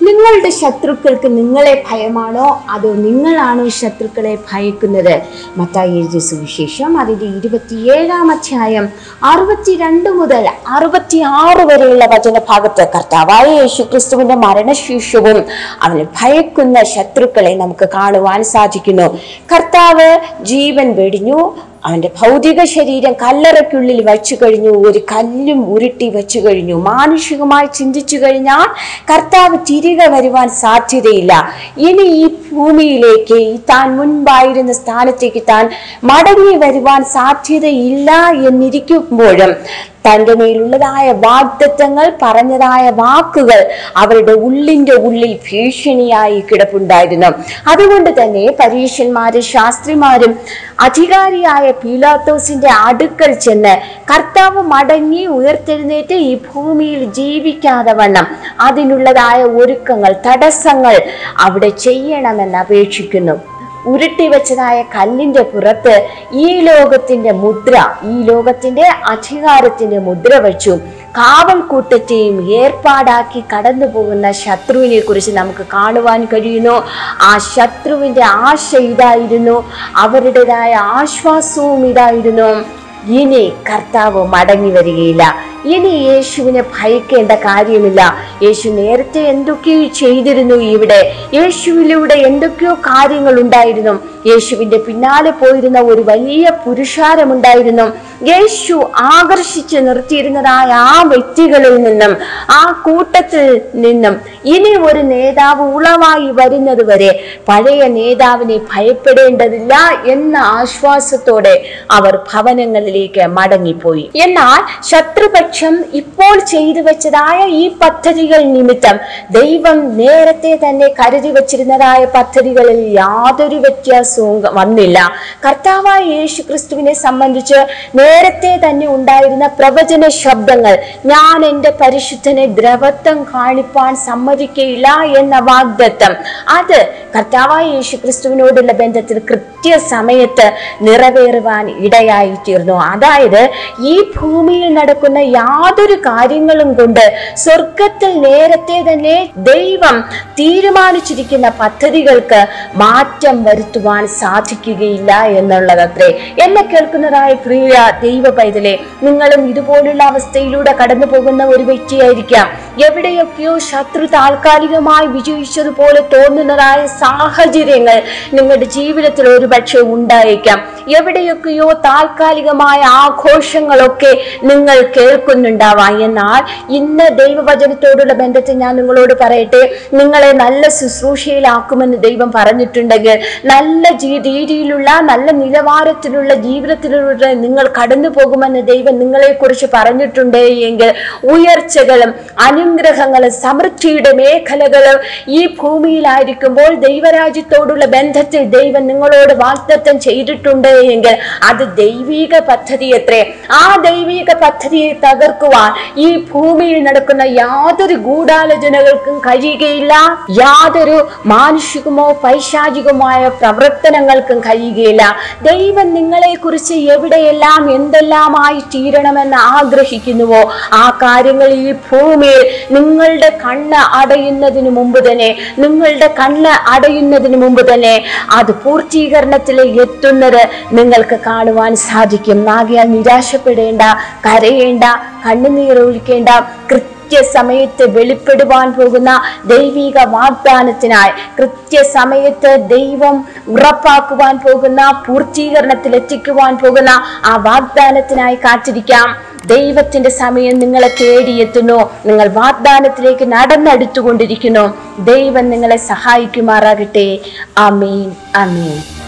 നിങ്ങളുടെ ശത്രുക്കൾക്ക് നിങ്ങളെ ഭയമാണോ അതോ നിങ്ങളാണോ ശത്രുക്കളെ ഭയക്കുന്നത് മത്തായി എഴുതിയ സുവിശേഷം അതിൻ്റെ ഇരുപത്തിയേഴാം അധ്യായം അറുപത്തിരണ്ട് മുതൽ അറുപത്തിയാറ് വരെയുള്ള വചനഭാഗത്ത് കർത്താവായ യേശു ക്രിസ്തുവിന്റെ മരണശേഷവും അവന് ഭയക്കുന്ന ശത്രുക്കളെ നമുക്ക് കാണുവാൻ സാധിക്കുന്നു കർത്താവ് ജീവൻ വെടിഞ്ഞു അവന്റെ ഭൗതിക ശരീരം കല്ലറയ്ക്കുള്ളിൽ വച്ചു കഴിഞ്ഞു ഒരു കല്ലും ഉരുട്ടി വച്ചു കഴിഞ്ഞു മാനുഷികമായി ചിന്തിച്ചു കഴിഞ്ഞാൽ കർത്താവ് തിരികെ വരുവാൻ സാധ്യതയില്ല ഇനി ഈ ഭൂമിയിലേക്ക് ഈ താൻ മുൻപായിരുന്ന സ്ഥാനത്തേക്ക് താൻ മടങ്ങി വരുവാൻ സാധ്യതയില്ല എന്നിരിക്കുമ്പോഴും തൻ്റെ മേലുള്ളതായ വാഗ്ദത്തങ്ങൾ പറഞ്ഞതായ വാക്കുകൾ അവരുടെ ഉള്ളിൻ്റെ ഉള്ളിൽ ഭീഷണിയായി കിടപ്പുണ്ടായിരുന്നു അതുകൊണ്ട് തന്നെ പരീക്ഷന്മാരും ശാസ്ത്രിമാരും അധികാരിയായ പീലാത്തോസിന്റെ അടുക്കൽ ചെന്ന് കർത്താവ് മടങ്ങി ഉയർത്തെഴുന്നേറ്റ് ഈ ഭൂമിയിൽ ജീവിക്കാതെ വണ്ണം അതിനുള്ളതായ ഒരുക്കങ്ങൾ തടസ്സങ്ങൾ അവിടെ ചെയ്യണമെന്ന് അപേക്ഷിക്കുന്നു ഉരുട്ടി വെച്ചതായ കല്ലിന്റെ പുറത്ത് ഈ ലോകത്തിന്റെ മുദ്ര ഈ ലോകത്തിന്റെ അധികാരത്തിന്റെ മുദ്ര വെച്ചു കാവൽക്കൂട്ടത്തെയും ഏർപ്പാടാക്കി കടന്നു പോകുന്ന ശത്രുവിനെ കുറിച്ച് നമുക്ക് കാണുവാൻ കഴിയുന്നു ആ ശത്രുവിന്റെ ആശ ഇതായിരുന്നു അവരുടേതായ ആശ്വാസവും ഇതായിരുന്നു ഇനി കർത്താവ് മടങ്ങി വരികയില്ല ഇനി യേശുവിനെ ഭയക്കേണ്ട കാര്യമില്ല യേശു നേരത്തെ എന്തൊക്കെയോ ചെയ്തിരുന്നു ഇവിടെ യേശുവിലൂടെ എന്തൊക്കെയോ കാര്യങ്ങൾ ഉണ്ടായിരുന്നു യേശുവിന്റെ പിന്നാലെ പോയിരുന്ന ഒരു വലിയ പുരുഷാരമുണ്ടായിരുന്നു യേശു ആകർഷിച്ച് നിർത്തിയിരുന്നതായ ആ വ്യക്തികളിൽ നിന്നും ആ കൂട്ടത്തിൽ നിന്നും ഇനി ഒരു നേതാവ് ഉളവായി വരുന്നത് വരെ പഴയ നേതാവിനെ ഭയപ്പെടേണ്ടതില്ല എന്ന ആശ്വാസത്തോടെ അവർ ഭവനങ്ങളിലേക്ക് മടങ്ങിപ്പോയി എന്നാൽ ശത്രുപക്ഷം ഇപ്പോൾ ചെയ്തു വെച്ചതായ ഈ പദ്ധതികൾ നിമിത്തം ദൈവം നേരത്തെ തന്നെ കരുതി വച്ചിരുന്നതായ പദ്ധതികളിൽ യാതൊരു വ്യത്യാസവും വന്നില്ല കർത്താവായ യേശു ക്രിസ്തുവിനെ സംബന്ധിച്ച് നേരത്തെ തന്നെ ഉണ്ടായിരുന്ന പ്രവചന ശബ്ദങ്ങൾ ഞാൻ എൻ്റെ പരിശുദ്ധനെ ദ്രവത്വം കാണിപ്പാൻ സമ്മതിക്കയില്ല എന്ന വാഗ്ദത്തം അത് കർത്താവായ യേശു ക്രിസ്തുവിനോടുള്ള ബന്ധത്തിൽ കൃത്യസമയത്ത് നിറവേറുവാൻ ഇടയായി തീർന്നു അതായത് ഈ ഭൂമിയിൽ നടക്കുന്ന യാതൊരു കാര്യങ്ങളും കൊണ്ട് സ്വർഗത്തിൽ നേരത്തെ തന്നെ ദൈവം തീരുമാനിച്ചിരിക്കുന്ന പദ്ധതികൾക്ക് മാറ്റം വരുത്തുവാൻ സാധിക്കുകയില്ല എന്നുള്ളതത്രേ എന്നെ കേൾക്കുന്നതായ പ്രിയ ദൈവ പൈതലെ നിങ്ങളും ഇതുപോലുള്ള അവസ്ഥയിലൂടെ കടന്നു പോകുന്ന ഒരു വ്യക്തിയായിരിക്കാം എവിടെയൊക്കെയോ ശത്രു താൽക്കാലികമായി വിജയിച്ചതുപോലെ തോന്നുന്നതായ സാഹചര്യങ്ങൾ നിങ്ങളുടെ ജീവിതത്തിൽ ഒരുപക്ഷെ ഉണ്ടായേക്കാം എവിടെയൊക്കെയോ താൽക്കാലികമായ ആഘോഷങ്ങളൊക്കെ നിങ്ങൾ കേൾക്കുന്നുണ്ടാവാം എന്നാൽ ഇന്ന് ദൈവവചനത്തോടുള്ള ബന്ധത്തിൽ ഞാൻ നിങ്ങളോട് പറയട്ടെ നിങ്ങളെ നല്ല ശുശ്രൂഷയിലാക്കുമെന്ന് ദൈവം പറഞ്ഞിട്ടുണ്ടെങ്കിൽ നല്ല ജീ- രീതിയിലുള്ള നല്ല നിലവാരത്തിലുള്ള ജീവിതത്തിലൂടെ നിങ്ങൾ കടന്നു പോകുമെന്ന് ദൈവം നിങ്ങളെ കുറിച്ച് പറഞ്ഞിട്ടുണ്ട് എങ്കിൽ ഉയർച്ചകളും അനുഗ്രഹങ്ങളും സമൃദ്ധിയുടെ മേഖലകളും ഈ ഭൂമിയിലായിരിക്കുമ്പോൾ ദൈവരാജ്യത്തോടുള്ള ബന്ധത്തിൽ ദൈവം നിങ്ങളോട് വാഗ്ദത്തം ചെയ്തിട്ടുണ്ട് എങ്കിൽ അത് ദൈവിക പദ്ധതി എത്രേ ആ ദൈവിക പദ്ധതിയെ തകർക്കുവാൻ ഈ ഭൂമിയിൽ നടക്കുന്ന യാതൊരു ഗൂഢാലോചനകൾക്കും കഴിയുകയില്ല യാതൊരു മാനുഷികമോ പൈശാചികമായ പ്രവർത്തനങ്ങൾക്കും കഴിയുകയില്ല ദൈവം നിങ്ങളെ കുറിച്ച് എവിടെയെല്ലാം എന്തെല്ലാമായി തീരണമെന്ന് ആഗ്രഹിക്കുന്നുവോ ആ കാര്യങ്ങൾ ഈ ഭൂമിയിൽ നിങ്ങളുടെ കണ്ണ് അടയുന്നതിന് മുമ്പ് തന്നെ നിങ്ങളുടെ കണ്ണ് അടയുന്നതിന് മുമ്പ് തന്നെ അത് പൂർത്തീകരണത്തിൽ എത്തുന്നത് നിങ്ങൾക്ക് കാണുവാൻ സാധിക്കും ആകയാൽ നിരാശപ്പെടേണ്ട കരയേണ്ട കണ്ണുനീർ ഒഴിക്കേണ്ട കൃത്യസമയത്ത് വെളിപ്പെടുവാൻ പോകുന്ന ദൈവിക വാഗ്ദാനത്തിനായി കൃത്യസമയത്ത് ദൈവം ഉറപ്പാക്കുവാൻ പോകുന്ന പൂർത്തീകരണത്തിൽ എത്തിക്കുവാൻ പോകുന്ന ആ വാഗ്ദാനത്തിനായി കാത്തിരിക്കാം ദൈവത്തിന്റെ സമയം നിങ്ങളെ തേടിയെത്തുന്നു നിങ്ങൾ വാഗ്ദാനത്തിലേക്ക് നടന്നെടുത്തുകൊണ്ടിരിക്കുന്നു ദൈവം നിങ്ങളെ സഹായിക്കുമാറാകട്ടെ അമീൻ അമീൻ